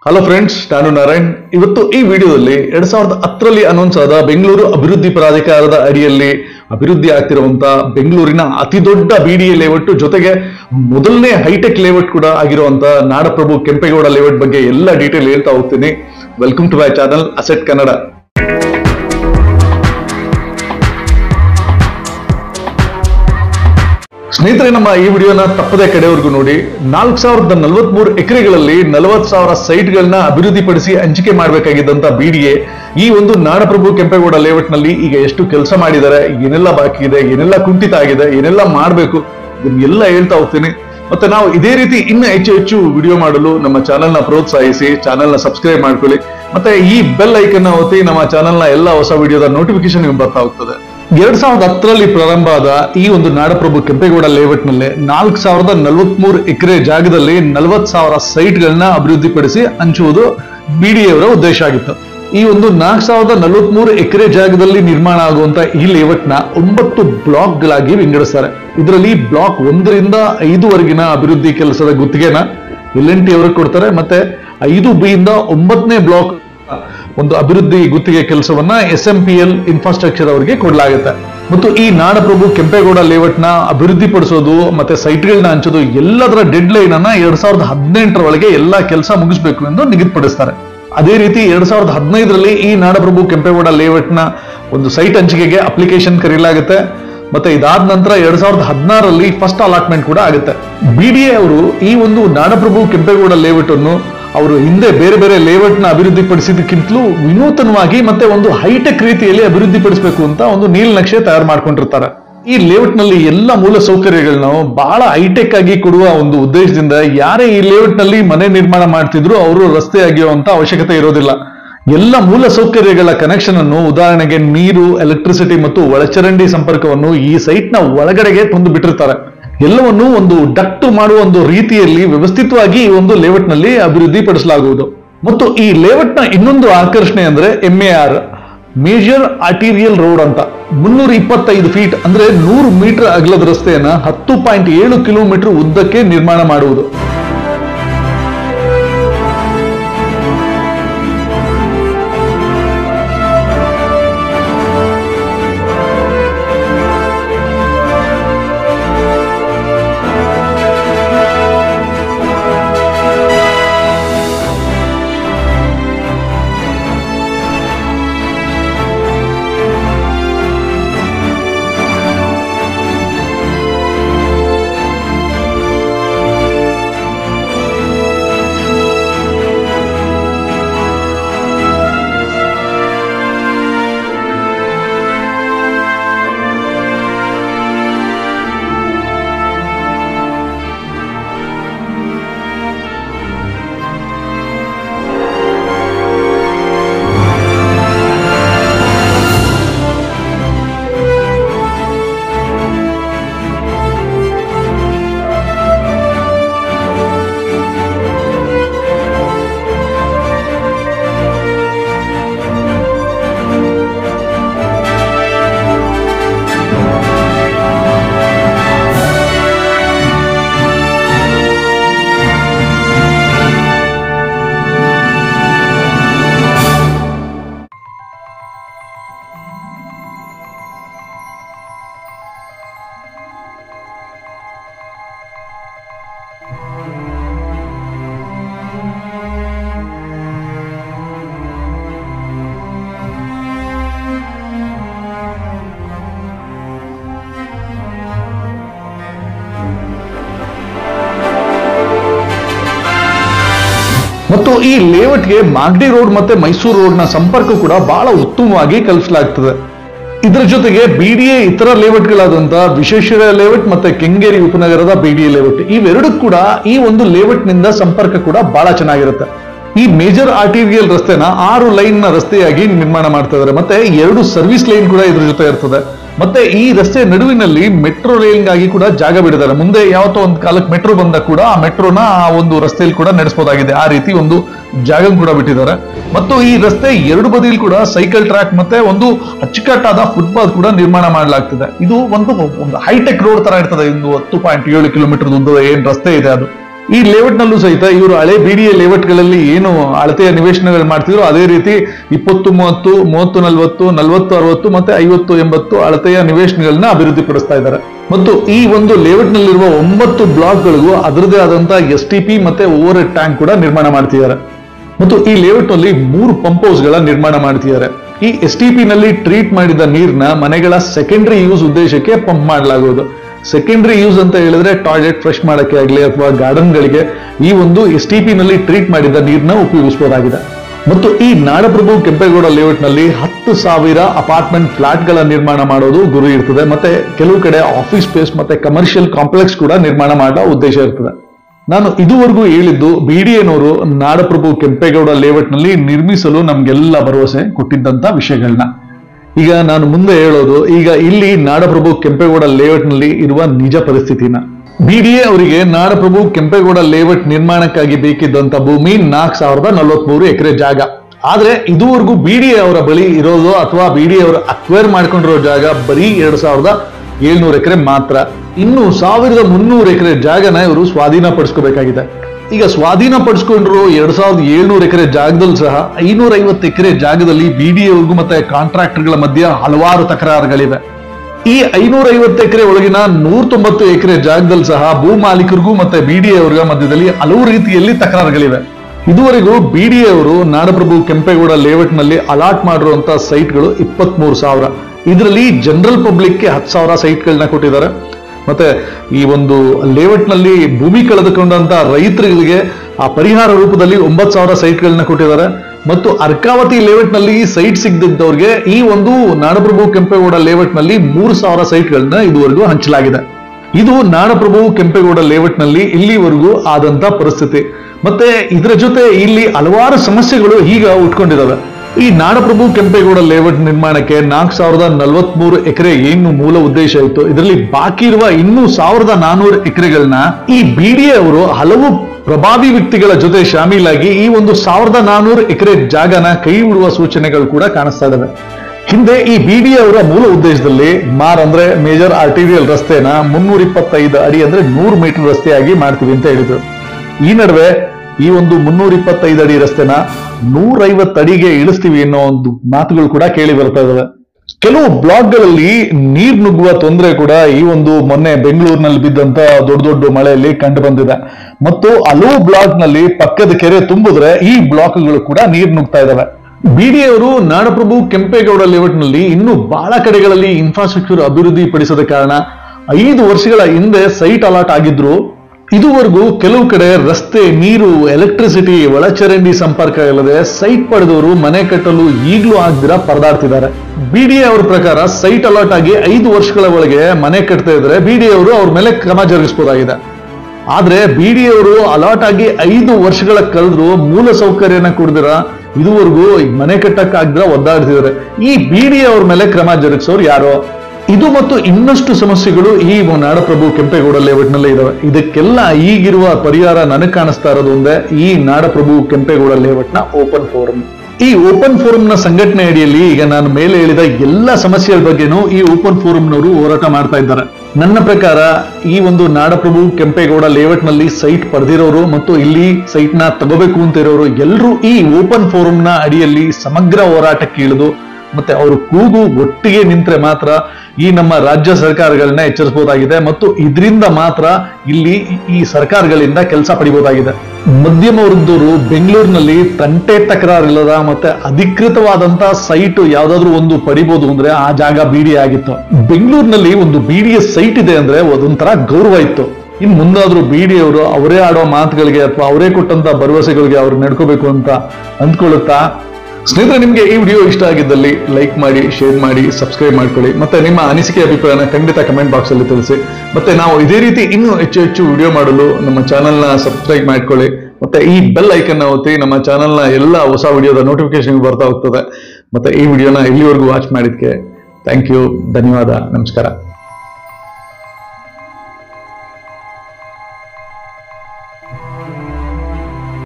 hello friends ನಾನು ನಾರಾಯಣ್ ಇವತ್ತು ಈ ವಿಡಿಯೋದಲ್ಲಿ ಎರಡ್ ಸಾವಿರದ ಹತ್ತರಲ್ಲಿ ಅನೌನ್ಸ್ ಆದ ಬೆಂಗಳೂರು ಅಭಿವೃದ್ಧಿ ಪ್ರಾಧಿಕಾರದ ಅಡಿಯಲ್ಲಿ ಅಭಿವೃದ್ಧಿ ಆಗ್ತಿರುವಂತ ಬೆಂಗಳೂರಿನ ಅತಿ ದೊಡ್ಡ ಬಿಡಿಎ ಲೇಔಟ್ ಜೊತೆಗೆ ಮೊದಲನೇ ಹೈಟೆಕ್ ಲೇಔಟ್ ಕೂಡ ಆಗಿರುವಂತ ನಾಡಪ್ರಭು ಕೆಂಪೇಗೌಡ ಲೇಔಟ್ ಬಗ್ಗೆ ಎಲ್ಲ ಡೀಟೇಲ್ ಹೇಳ್ತಾ ಹೋಗ್ತೀನಿ welcome to my channel asset Kannada ಸ್ನೇಹಿತರೆ ನಮ್ಮ ಈ ವಿಡಿಯೋನ ತಪ್ಪದೆ ಕಡೆವರೆಗೂ ನೋಡಿ ನಾಲ್ಕು ಸಾವಿರದ ನಲವತ್ಮೂರು ಎಕರೆಗಳಲ್ಲಿ ನಲವತ್ತು ಸಾವಿರ ಸೈಟ್ಗಳನ್ನ ಅಭಿವೃದ್ಧಿಪಡಿಸಿ ಹಂಚಿಕೆ ಮಾಡಬೇಕಾಗಿದ್ದಂತ ಬಿಡಿಎ ಈ ಒಂದು ನಾಡಪ್ರಭು ಕೆಂಪೇಗೌಡ ಲೇಔಟ್ ನಲ್ಲಿ ಈಗ ಎಷ್ಟು ಕೆಲಸ ಮಾಡಿದ್ದಾರೆ ಏನೆಲ್ಲ ಬಾಕಿ ಇದೆ ಏನೆಲ್ಲ ಕುಂಠಿತ ಆಗಿದೆ ಏನೆಲ್ಲ ಮಾಡಬೇಕು ಇದನ್ನೆಲ್ಲ ಹೇಳ್ತಾ ಹೋಗ್ತೀನಿ ಮತ್ತೆ ನಾವು ಇದೇ ರೀತಿ ಇನ್ನು ಹೆಚ್ಚು ಹೆಚ್ಚು ವಿಡಿಯೋ ಮಾಡಲು ನಮ್ಮ ಚಾನೆಲ್ನ ಪ್ರೋತ್ಸಾಹಿಸಿ ಚಾನೆಲ್ನ ಸಬ್ಸ್ಕ್ರೈಬ್ ಮಾಡ್ಕೊಳ್ಳಿ ಮತ್ತೆ ಈ ಬೆಲ್ ಐಕನ್ ಒತ್ತಿ ನಮ್ಮ ಚಾನೆಲ್ನ ಎಲ್ಲ ಹೊಸ ವಿಡಿಯೋದ ನೋಟಿಫಿಕೇಶನ್ ನಿಮ್ಗೆ ಬರ್ತಾ ಹೋಗ್ತದೆ ಎರಡ್ ಸಾವಿರದ ಹತ್ತರಲ್ಲಿ ಪ್ರಾರಂಭ ಆದ ಈ ಒಂದು ನಾಡಪ್ರಭು ಕೆಂಪೇಗೌಡ ಲೇಔಟ್ ನಲ್ಲಿ ನಾಲ್ಕು ಸಾವಿರದ ನಲವತ್ಮೂರು ಎಕರೆ ಜಾಗದಲ್ಲಿ ನಲವತ್ ಸಾವಿರ ಸೈಟ್ಗಳನ್ನ ಅಭಿವೃದ್ಧಿಪಡಿಸಿ ಹಂಚುವುದು ಬಿಡಿಎವರ ಉದ್ದೇಶ ಆಗಿತ್ತು ಈ ಒಂದು ನಾಲ್ಕು ಸಾವಿರದ ನಲವತ್ಮೂರು ಎಕರೆ ಜಾಗದಲ್ಲಿ ನಿರ್ಮಾಣ ಆಗುವಂತ ಈ ಲೇಔಟ್ ನ ಒಂಬತ್ತು ಬ್ಲಾಕ್ ಗಳಾಗಿ ವಿಂಗಡಿಸ್ತಾರೆ ಇದರಲ್ಲಿ ಬ್ಲಾಕ್ ಒಂದರಿಂದ ಐದುವರೆಗಿನ ಅಭಿವೃದ್ಧಿ ಕೆಲಸದ ಗುತ್ತಿಗೆನ ಎಲ್ ಎನ್ ಟಿ ಅವರಿಗೆ ಕೊಡ್ತಾರೆ ಮತ್ತೆ ಐದು ಬಿ ಇಂದ ಒಂಬತ್ತನೇ ಬ್ಲಾಕ್ ಒಂದು ಅಭಿವೃದ್ಧಿ ಗುತ್ತಿಗೆ ಕೆಲಸವನ್ನ S M P L infrastructure ಅವರಿಗೆ ಕೊಡಲಾಗುತ್ತೆ ಮತ್ತು ಈ ನಾಡಪ್ರಭು ಕೆಂಪೇಗೌಡ ಲೇಔಟ್ ನ ಅಭಿವೃದ್ಧಿ ಪಡಿಸೋದು ಮತ್ತೆ ಸೈಟ್ಗಳನ್ನ ಹಂಚೋದು ಎಲ್ಲದರ ಡೆಡ್ ಲೈನ್ ಅನ್ನ ಎರಡ್ ಸಾವಿರದ ಹದಿನೆಂಟರ ಒಳಗೆ ಎಲ್ಲಾ ಕೆಲಸ ಮುಗಿಸ್ಬೇಕು ಎಂದು ನಿಗದಿಪಡಿಸ್ತಾರೆ ಅದೇ ರೀತಿ ಎರಡ್ ಸಾವಿರದ ಹದಿನೈದರಲ್ಲಿ ಈ ನಾಡಪ್ರಭು ಕೆಂಪೇಗೌಡ ಲೇಔಟ್ ನ ಒಂದು ಸೈಟ್ ಹಂಚಿಕೆಗೆ ಅಪ್ಲಿಕೇಶನ್ ಕರೀಲಾಗುತ್ತೆ ಮತ್ತೆ ಇದಾದ ನಂತರ ಎರಡ್ ಸಾವಿರದ ಹದಿನಾರರಲ್ಲಿ ಫಸ್ಟ್ ಅಲಾಟ್ಮೆಂಟ್ ಕೂಡ ಆಗುತ್ತೆ ಬಿಡಿಎ ಅವರು ಈ ಒಂದು ನಾಡಪ್ರಭು ಕೆಂಪೇಗೌಡ ಲೇಔಟ್ ಅನ್ನು ಅವರು ಹಿಂದೆ ಬೇರೆ ಬೇರೆ ಲೇಔಟ್ ನ ಅಭಿವೃದ್ಧಿ ಪಡಿಸಿದಕ್ಕಿಂತಲೂ ವಿನೂತನವಾಗಿ ಮತ್ತೆ ಒಂದು ಹೈಟೆಕ್ ರೀತಿಯಲ್ಲಿ ಅಭಿವೃದ್ಧಿ ಪಡಿಸಬೇಕು ಅಂತ ಒಂದು ನೀಲನಕ್ಷೆ ತಯಾರು ಮಾಡ್ಕೊಂಡಿರ್ತಾರೆ ಈ ಲೇಔಟ್ ನಲ್ಲಿ ಎಲ್ಲ ಮೂಲ ಸೌಕರ್ಯಗಳನ್ನ ಬಹಳ ಹೈಟೆಕ್ ಆಗಿ ಕೊಡುವ ಒಂದು ಉದ್ದೇಶದಿಂದ ಯಾರೇ ಈ ಲೇಔಟ್ ನಲ್ಲಿ ಮನೆ ನಿರ್ಮಾಣ ಮಾಡ್ತಿದ್ರು ಅವರು ರಸ್ತೆ ಅಗೆಯುವಂತ ಅವಶ್ಯಕತೆ ಇರೋದಿಲ್ಲ ಎಲ್ಲ ಮೂಲ ಸೌಕರ್ಯಗಳ ಕನೆಕ್ಷನ್ ಅನ್ನು ಉದಾಹರಣೆಗೆ ನೀರು ಎಲೆಕ್ಟ್ರಿಸಿಟಿ ಮತ್ತು ಒಳಚರಂಡಿ ಸಂಪರ್ಕವನ್ನು ಈ ಸೈಟ್ ನ ಒಳಗಡೆಗೆ ತಂದು ಬಿಟ್ಟಿರ್ತಾರೆ ಎಲ್ಲವನ್ನು ಒಂದು ಡಕ್ಟ್ ಮಾಡುವ ಒಂದು ರೀತಿಯಲ್ಲಿ ವ್ಯವಸ್ಥಿತವಾಗಿ ಈ ಒಂದು ಲೇಔಟ್ ನಲ್ಲಿ ಅಭಿವೃದ್ಧಿ ಪಡಿಸಲಾಗುವುದು ಮತ್ತು ಈ ಲೇಔಟ್ ನ ಇನ್ನೊಂದು ಆಕರ್ಷಣೆ ಅಂದ್ರೆ M A R major arterial road ಅಂತ ಮುನ್ನೂರ ಇಪ್ಪತ್ತೈದು ಫೀಟ್ ಅಂದ್ರೆ ನೂರು ಮೀಟರ್ ಅಗಲದ ರಸ್ತೆಯನ್ನ ಹತ್ತು ಪಾಯಿಂಟ್ ಏಳು ಕಿಲೋಮೀಟರ್ ಉದ್ದಕ್ಕೆ ನಿರ್ಮಾಣ ಮಾಡುವುದು ಮತ್ತು ಈ ಲೇಔಟ್ಗೆ ಮಾಗಡಿ ರೋಡ್ ಮತ್ತೆ ಮೈಸೂರು ರೋಡ್ ನ ಸಂಪರ್ಕ ಕೂಡ ಬಹಳ ಉತ್ತಮವಾಗಿ ಕಲ್ಪಿಸಲಾಗ್ತದೆ ಇದರ ಜೊತೆಗೆ ಬಿಡಿಎ ಇತರ ಲೇಔಟ್ಗಳಾದಂತಹ ವಿಶ್ವೇಶ್ವರ ಲೇಔಟ್ ಮತ್ತೆ ಕೆಂಗೇರಿ ಉಪನಗರದ ಬಿಡಿಎ ಲೇಔಟ್ ಇವೆರಡೂ ಕೂಡ ಈ ಒಂದು ಲೇಔಟ್ ನಿಂದ ಸಂಪರ್ಕ ಕೂಡ ಬಹಳ ಚೆನ್ನಾಗಿರುತ್ತೆ ಈ ಮೇಜರ್ ಆರ್ಟಿರಿಯಲ್ ರಸ್ತೆನ ಆರು ಲೈನ್ ನ ರಸ್ತೆಯಾಗಿ ನಿರ್ಮಾಣ ಮಾಡ್ತಾ ಇದ್ದಾರೆ ಮತ್ತೆ ಎರಡು ಸರ್ವಿಸ್ ಲೈನ್ ಕೂಡ ಇದ್ರ ಜೊತೆ ಇರ್ತದೆ ಮತ್ತೆ ಈ ರಸ್ತೆ ನಡುವಿನಲ್ಲಿ ಮೆಟ್ರೋ ರೈಲ್ಗಾಗಿ ಕೂಡ ಜಾಗ ಬಿಡಿದ್ದಾರೆ ಮುಂದೆ ಯಾವತ್ತೋ ಒಂದು ಕಾಲಕ್ಕೆ ಮೆಟ್ರೋ ಬಂದಾಗ ಕೂಡ ಆ ಮೆಟ್ರೋನ ಆ ಒಂದು ರಸ್ತೆಯಲ್ಲಿ ಕೂಡ ನಡೆಸಬಹುದಾಗಿದೆ ಆ ರೀತಿ ಒಂದು ಜಾಗ ಕೂಡ ಬಿಟ್ಟಿದ್ದಾರೆ ಮತ್ತು ಈ ರಸ್ತೆ ಎರಡು ಬದಿಯಲ್ಲಿ ಕೂಡ ಸೈಕಲ್ ಟ್ರ್ಯಾಕ್ ಮತ್ತೆ ಒಂದು ಅಚ್ಚುಕಟ್ಟಾದ ಫುಟ್ಪಾತ್ ಕೂಡ ನಿರ್ಮಾಣ ಮಾಡಲಾಗ್ತಿದೆ ಇದು ಒಂದು ಒಂದು ಹೈಟೆಕ್ ರೋಡ್ ತರ ಇರ್ತದೆ ಒಂದು ಹತ್ತು ಪಾಯಿಂಟ್ ಏಳು ಕಿಲೋಮೀಟರ್ ಉದ್ದದ ಏನ್ ರಸ್ತೆ ಇದೆ ಅದು ಈ ಲೇಔಟ್ ನಲ್ಲೂ ಸಹಿತ ಇವರು ಹಳೆ ಬಿಡಿಎ ಲೇಔಟ್ ಗಳಲ್ಲಿ ಏನು ಅಳತೆಯ ನಿವೇಶನಗಳು ಮಾಡ್ತಿದ್ರು ಅದೇ ರೀತಿ ಇಪ್ಪತ್ತು ಮೂವತ್ತು ಮೂವತ್ತು ನಲವತ್ತು ನಲವತ್ತು ಅರವತ್ತು ಮತ್ತೆ ಐವತ್ತು ಎಂಬತ್ತು ಅಳತೆಯ ನಿವೇಶನಗಳನ್ನ ಅಭಿವೃದ್ಧಿ ಪಡಿಸ್ತಾ ಇದ್ದಾರೆ ಮತ್ತು ಈ ಒಂದು ಲೇಔಟ್ ನಲ್ಲಿರುವ ಒಂಬತ್ತು ಬ್ಲಾಕ್ಗಳಿಗೂ ಅದರದೇ ಆದಂತಹ ಎಸ್ ಟಿ ಪಿ ಮತ್ತೆ ಓವರ್ ಹೆಡ್ ಟ್ಯಾಂಕ್ ಕೂಡ ನಿರ್ಮಾಣ ಮಾಡ್ತಿದ್ದಾರೆ ಮತ್ತು ಈ ಲೇಔಟ್ ನಲ್ಲಿ ಮೂರು ಪಂಪ್ ಹೌಸ್ ಗಳ ನಿರ್ಮಾಣ ಮಾಡ್ತಿದ್ದಾರೆ ಈ ಎಸ್ ಟಿ ಪಿ ನಲ್ಲಿ ಟ್ರೀಟ್ ಮಾಡಿದ ನೀರ್ನ ಮನೆಗಳ ಸೆಕೆಂಡರಿ ಯೂಸ್ ಉದ್ದೇಶಕ್ಕೆ ಪಂಪ್ ಮಾಡಲಾಗುವುದು ಸೆಕೆಂಡರಿ ಯೂಸ್ ಅಂತ ಹೇಳಿದ್ರೆ ಟಾಯ್ಲೆಟ್ ಫ್ರೆಶ್ ಮಾಡಕ್ಕೆ ಆಗಲಿ ಅಥವಾ ಗಾರ್ಡನ್ ಗಳಿಗೆ ಈ ಒಂದು ಎಸ್ ಟಿ ಪಿ ನಲ್ಲಿ ಟ್ರೀಟ್ ಮಾಡಿದ ನೀರ್ನ ಉಪಯೋಗಿಸಬಹುದಾಗಿದೆ ಮತ್ತು ಈ ನಾಡಪ್ರಭು ಕೆಂಪೇಗೌಡ ಲೇಔಟ್ ನಲ್ಲಿ ಹತ್ತು ಸಾವಿರ ಅಪಾರ್ಟ್ಮೆಂಟ್ ಫ್ಲಾಟ್ ಗಳ ನಿರ್ಮಾಣ ಮಾಡೋದು ಗುರಿ ಇರ್ತದೆ ಮತ್ತೆ ಕೆಲವು ಕಡೆ ಆಫೀಸ್ ಸ್ಪೇಸ್ ಮತ್ತೆ ಕಮರ್ಷಿಯಲ್ ಕಾಂಪ್ಲೆಕ್ಸ್ ಕೂಡ ನಿರ್ಮಾಣ ಮಾಡೋ ಉದ್ದೇಶ ಇರ್ತದೆ ನಾನು ಇದುವರೆಗೂ ಹೇಳಿದ್ದು ಬಿಡಿಎನವರು ನಾಡಪ್ರಭು ಕೆಂಪೇಗೌಡ ಲೇಔಟ್ ನಲ್ಲಿ ನಿರ್ಮಿಸಲು ನಮ್ಗೆಲ್ಲ ಭರವಸೆ ಕೊಟ್ಟಿದ್ದಂತ ವಿಷಯಗಳನ್ನ ಈಗ ನಾನು ಮುಂದೆ ಹೇಳೋದು ಈಗ ಇಲ್ಲಿ ನಾಡಪ್ರಭು ಕೆಂಪೇಗೌಡ ಲೇಔಟ್ ನಲ್ಲಿ ಇರುವ ನಿಜ ಪರಿಸ್ಥಿತಿನ ಬಿಡಿಎ ಅವರಿಗೆ ನಾಡಪ್ರಭು ಕೆಂಪೇಗೌಡ ಲೇಔಟ್ ನಿರ್ಮಾಣಕ್ಕಾಗಿ ಬೇಕಿದ್ದಂತ ಭೂಮಿ ನಾಲ್ಕು ಸಾವಿರದ ನಲವತ್ಮೂರು ಎಕರೆ ಜಾಗ ಆದ್ರೆ ಇದುವರೆಗೂ ಬಿಡಿಎ ಅವರ ಬಳಿ ಇರೋದು ಅಥವಾ ಬಿಡಿಎ ಅವರು ಅಕ್ವೈರ್ ಮಾಡ್ಕೊಂಡಿರೋ ಜಾಗ ಬರೀ ಎರಡ್ ಸಾವಿರದ ಏಳ್ನೂರು ಎಕರೆ ಮಾತ್ರ ಇನ್ನು ಸಾವಿರದ ಮುನ್ನೂರು ಎಕರೆ ಜಾಗನ ಇವರು ಸ್ವಾಧೀನ ಪಡಿಸ್ಕೋಬೇಕಾಗಿದೆ ಈಗ ಸ್ವಾಧೀನ ಪಡಿಸ್ಕೊಂಡ್ರು ಎರಡ್ ಸಾವಿರದ ಏಳ್ನೂರು ಎಕರೆ ಜಾಗದಲ್ಲಿ ಸಹ ಐನೂರ ಐವತ್ತು ಎಕರೆ ಜಾಗದಲ್ಲಿ ಬಿಡಿಎವರೆಗೂ ಮತ್ತೆ ಕಾಂಟ್ರಾಕ್ಟರ್ಗಳ ಮಧ್ಯೆ ಹಲವಾರು ತಕರಾರುಗಳಿವೆ ಈ ಐನೂರ ಐವತ್ತು ಎಕರೆ ಒಳಗಿನ ನೂರ ತೊಂಬತ್ತು ಎಕರೆ ಜಾಗದಲ್ಲಿ ಸಹ ಭೂ ಮಾಲೀಕರಿಗೂ ಮತ್ತೆ ಬಿಡಿಎ ಅವರ ಮಧ್ಯದಲ್ಲಿ ಹಲವು ರೀತಿಯಲ್ಲಿ ತಕರಾರುಗಳಿವೆ ಇದುವರೆಗೂ ಬಿಡಿಎ ಅವರು ನಾಡಪ್ರಭು ಕೆಂಪೇಗೌಡ ಲೇಔಟ್ ನಲ್ಲಿ ಅಲಾಟ್ ಮಾಡಿರುವಂತ ಸೈಟ್ಗಳು ಇಪ್ಪತ್ತ್ ಮೂರು ಸಾವಿರ ಇದರಲ್ಲಿ ಜನರಲ್ ಪಬ್ಲಿಕ್ಗೆ ಹತ್ತು ಸಾವಿರ ಸೈಟ್ಗಳನ್ನ ಕೊಟ್ಟಿದ್ದಾರೆ ಮತ್ತೆ ಈ ಒಂದು ಲೇಔಟ್ ನಲ್ಲಿ ಭೂಮಿ ಕಳೆದುಕೊಂಡಂತ ರೈತರಿಗೆ ಆ ಪರಿಹಾರ ರೂಪದಲ್ಲಿ ಒಂಬತ್ತು ಸಾವಿರ ಸೈಟ್ಗಳನ್ನ ಕೊಟ್ಟಿದ್ದಾರೆ ಮತ್ತು ಅರ್ಕಾವತಿ ಲೇಔಟ್ ನಲ್ಲಿ ಸೈಟ್ ಸಿಗದಿದ್ದವ್ರಿಗೆ ಈ ಒಂದು ನಾಡಪ್ರಭು ಕೆಂಪೇಗೌಡ ಲೇಔಟ್ ನಲ್ಲಿ ಮೂರು ಸಾವಿರ ಸೈಟ್ಗಳನ್ನ ಇದುವರೆಗೂ ಹಂಚಲಾಗಿದೆ ಇದು ನಾಡಪ್ರಭು ಕೆಂಪೇಗೌಡ ಲೇಔಟ್ ನಲ್ಲಿ ಇಲ್ಲಿವರೆಗೂ ಆದಂತ ಪರಿಸ್ಥಿತಿ ಮತ್ತೆ ಇದರ ಜೊತೆ ಇಲ್ಲಿ ಹಲವಾರು ಸಮಸ್ಯೆಗಳು ಈಗ ಉಟ್ಕೊಂಡಿದ್ದಾವೆ ಈ ನಾಡಪ್ರಭು ಕೆಂಪೇಗೌಡ ಲೇಔಟ್ ನಿರ್ಮಾಣಕ್ಕೆ ನಾಲ್ಕು ಸಾವಿರದ ನಲವತ್ಮೂರು ಎಕರೆ ಏನು ಮೂಲ ಉದ್ದೇಶ ಇತ್ತು ಇದರಲ್ಲಿ ಬಾಕಿ ಇರುವ ಇನ್ನೂ ಸಾವಿರದ ನಾನೂರು ಎಕರೆಗಳನ್ನ ಈ ಬಿಡಿಎ ಅವರು ಹಲವು ಪ್ರಭಾವಿ ವ್ಯಕ್ತಿಗಳ ಜೊತೆ ಶಾಮೀಲಾಗಿ ಈ ಒಂದು ಸಾವಿರದ ನಾನೂರು ಎಕರೆ ಜಾಗನ ಕೈ ಬಿಡುವ ಸೂಚನೆಗಳು ಕೂಡ ಕಾಣಿಸ್ತಾ ಇದಾವೆ ಹಿಂದೆ ಈ ಬಿಡಿ ಅವರ ಮೂಲ ಉದ್ದೇಶದಲ್ಲಿ ಮಾರ್ ಅಂದ್ರೆ ಮೇಜರ್ ಆರ್ಟಿರಿಯಲ್ ರಸ್ತೆನ ಮುನ್ನೂರ ಇಪ್ಪತ್ತೈದು ಅಡಿ ಅಂದ್ರೆ ನೂರು ಮೀಟರ್ ರಸ್ತೆಯಾಗಿ ಮಾಡ್ತೀವಿ ಅಂತ ಹೇಳಿದ್ರು ಈ ನಡುವೆ ಈ ಒಂದು ಮುನ್ನೂರ ಇಪ್ಪತ್ತೈದು ಅಡಿ ರಸ್ತೆನ ನೂರೈವತ್ತು ಅಡಿಗೆ ಇಳಿಸ್ತೀವಿ ಅನ್ನೋ ಒಂದು ಮಾತುಗಳು ಕೂಡ ಕೇಳಿ ಬರ್ತಾ ಇದಾವೆ ಕೆಲವು ಬ್ಲಾಕ್ಗಳಲ್ಲಿ ನೀರ್ ನುಗ್ಗುವ ತೊಂದರೆ ಕೂಡ ಈ ಒಂದು ಮೊನ್ನೆ ಬೆಂಗಳೂರಿನಲ್ಲಿ ಬಿದ್ದಂತ ದೊಡ್ಡ ದೊಡ್ಡ ಮಳೆಯಲ್ಲಿ ಕಂಡು ಬಂದಿದೆ ಮತ್ತು ಹಲವು ಬ್ಲಾಕ್ ನಲ್ಲಿ ಪಕ್ಕದ ಕೆರೆ ತುಂಬಿದ್ರೆ ಈ ಬ್ಲಾಕ್ಗಳು ಕೂಡ ನೀರ್ ನುಗ್ತಾ ಇದಾವೆ ಬಿಡಿಯವರು ನಾಡಪ್ರಭು ಕೆಂಪೇಗೌಡ ಲೇಔಟ್ ನಲ್ಲಿ ಇನ್ನೂ ಬಹಳ ಕಡೆಗಳಲ್ಲಿ ಇನ್ಫ್ರಾಸ್ಟ್ರಕ್ಚರ್ ಅಭಿವೃದ್ಧಿ ಪಡಿಸದ ಕಾರಣ ಐದು ವರ್ಷಗಳ ಹಿಂದೆ ಸೈಟ್ ಅಲಾಟ್ ಆಗಿದ್ರು ಇದುವರೆಗೂ ಕೆಲವು ಕಡೆ ರಸ್ತೆ ನೀರು ಎಲೆಕ್ಟ್ರಿಸಿಟಿ ಒಳಚರಂಡಿ ಸಂಪರ್ಕ ಇಲ್ಲದೆ ಸೈಟ್ ಪಡೆದವರು ಮನೆ ಕಟ್ಟಲು ಈಗಲೂ ಆಗ್ದಿರ ಪರದಾಡ್ತಿದ್ದಾರೆ ಬಿಡಿಎ ಅವ್ರ ಪ್ರಕಾರ ಸೈಟ್ ಅಲಾಟ್ ಆಗಿ ಐದು ವರ್ಷಗಳ ಒಳಗೆ ಮನೆ ಕಟ್ತಾ ಇದ್ರೆ ಬಿಡಿಎ ಅವರು ಅವ್ರ ಮೇಲೆ ಕ್ರಮ ಜರುಗಿಸಬಹುದಾಗಿದೆ ಆದ್ರೆ ಬಿಡಿ ಅವರು ಅಲಾಟ್ ಆಗಿ ಐದು ವರ್ಷಗಳ ಕಳೆದ್ರು ಮೂಲ ಸೌಕರ್ಯನ ಕೊಡದಿರ ಇದುವರೆಗೂ ಮನೆ ಕಟ್ಟಕ್ಕಾಗ್ದಿರ ಒದ್ದಾಡ್ತಿದ್ದಾರೆ ಈ ಬಿಡಿ ಅವ್ರ ಮೇಲೆ ಕ್ರಮ ಜರುಗಿಸೋರು ಯಾರೋ ಇದು ಮತ್ತು ಇನ್ನಷ್ಟು ಸಮಸ್ಯೆಗಳು ಈ ನಾಡಪ್ರಭು ಕೆಂಪೇಗೌಡ ಲೇಔಟ್ ನಲ್ಲಿ ಇದಾವೆ ಇದಕ್ಕೆಲ್ಲ ಈಗಿರುವ ಪರಿಹಾರ ನನಗೆ ಕಾಣಿಸ್ತಾ ಇರೋದು ಒಂದೇ ಈ ನಾಡಪ್ರಭು ಕೆಂಪೇಗೌಡ ಲೇಔಟ್ ನ ಓಪನ್ ಫೋರಂ ಈ ಓಪನ್ ಫೋರಂ ನ ಸಂಘಟನೆ ಅಡಿಯಲ್ಲಿ ಈಗ ನಾನು ಮೇಲೆ ಹೇಳಿದ ಎಲ್ಲ ಸಮಸ್ಯೆಗಳ ಬಗ್ಗೆನೂ ಈ ಓಪನ್ ಫೋರಂನವರು ಹೋರಾಟ ಮಾಡ್ತಾ ಇದ್ದಾರೆ ನನ್ನ ಪ್ರಕಾರ ಈ ಒಂದು ನಾಡಪ್ರಭು ಕೆಂಪೇಗೌಡ ಲೇಔಟ್ ನಲ್ಲಿ ಸೈಟ್ ಪಡೆದಿರೋರು ಮತ್ತು ಇಲ್ಲಿ ಸೈಟ್ ನ ತಗೋಬೇಕು ಅಂತ ಇರೋರು ಎಲ್ಲರೂ ಈ ಓಪನ್ ಫೋರಂ ನ ಅಡಿಯಲ್ಲಿ ಸಮಗ್ರ ಹೋರಾಟಕ್ಕೆ ಇಳಿದು ಮತ್ತೆ ಅವರು ಕೂಗು ಒಟ್ಟಿಗೆ ನಿಂತ್ರೆ ಮಾತ್ರ ಈ ನಮ್ಮ ರಾಜ್ಯ ಸರ್ಕಾರಗಳನ್ನ ಎಚ್ಚರಿಸಬಹುದಾಗಿದೆ ಮತ್ತು ಇದರಿಂದ ಮಾತ್ರ ಇಲ್ಲಿ ಈ ಸರ್ಕಾರಗಳಿಂದ ಕೆಲಸ ಪಡಿಬಹುದಾಗಿದೆ ಮಧ್ಯಮ ವರ್ಗದವರು ಬೆಂಗಳೂರಿನಲ್ಲಿ ತಂಟೆ ತಕರಾರಿಲ್ಲದ ಮತ್ತೆ ಅಧಿಕೃತವಾದಂತ ಸೈಟ್ ಯಾವ್ದಾದ್ರು ಒಂದು ಪಡಿಬಹುದು ಅಂದ್ರೆ ಆ ಜಾಗ ಬಿಡಿ ಆಗಿತ್ತು ಬೆಂಗಳೂರಿನಲ್ಲಿ ಒಂದು ಬಿಡಿಯ ಸೈಟ್ ಇದೆ ಅಂದ್ರೆ ಅದೊಂಥರ ಗೌರವ ಇತ್ತು ಇನ್ ಮುಂದಾದ್ರೂ ಬಿಡಿ ಅವರು ಅವರೇ ಆಡೋ ಮಾತುಗಳಿಗೆ ಅಥವಾ ಅವರೇ ಕೊಟ್ಟಂತ ಭರವಸೆಗಳಿಗೆ ಅವ್ರು ನಡ್ಕೋಬೇಕು ಅಂತ ಅಂದ್ಕೊಳ್ಳುತ್ತಾ ಸ್ನೇಹಿತರೆ ನಿಮಗೆ ಈ ವಿಡಿಯೋ ಇಷ್ಟ ಆಗಿದ್ದಲ್ಲಿ ಲೈಕ್ ಮಾಡಿ ಶೇರ್ ಮಾಡಿ ಸಬ್ಸ್ಕ್ರೈಬ್ ಮಾಡ್ಕೊಳ್ಳಿ ಮತ್ತೆ ನಿಮ್ಮ ಅನಿಸಿಕೆ ಅಭಿಪ್ರಾಯನ ಖಂಡಿತ ಕಮೆಂಟ್ ಬಾಕ್ಸ್ ಅಲ್ಲಿ ತಿಳಿಸಿ ಮತ್ತೆ ನಾವು ಇದೇ ರೀತಿ ಇನ್ನೂ ಹೆಚ್ಚು ಹೆಚ್ಚು ವಿಡಿಯೋ ಮಾಡಲು ನಮ್ಮ ಚಾನೆಲ್ ನ ಸಬ್ಸ್ಕ್ರೈಬ್ ಮಾಡ್ಕೊಳ್ಳಿ ಮತ್ತೆ ಈ ಬೆಲ್ ಐಕನ್ ಒತ್ತಿ ನಮ್ಮ ಚಾನೆಲ್ ನ ಎಲ್ಲ ಹೊಸ ವಿಡಿಯೋದ ನೋಟಿಫಿಕೇಶನ್ ಬರ್ತಾ ಹೋಗ್ತದೆ ಮತ್ತೆ ಈ ವಿಡಿಯೋನ ಇಲ್ಲಿವರೆಗೂ ವಾಚ್ ಮಾಡಿದ್ಕೆ ಥ್ಯಾಂಕ್ ಯು ಧನ್ಯವಾದ ನಮಸ್ಕಾರ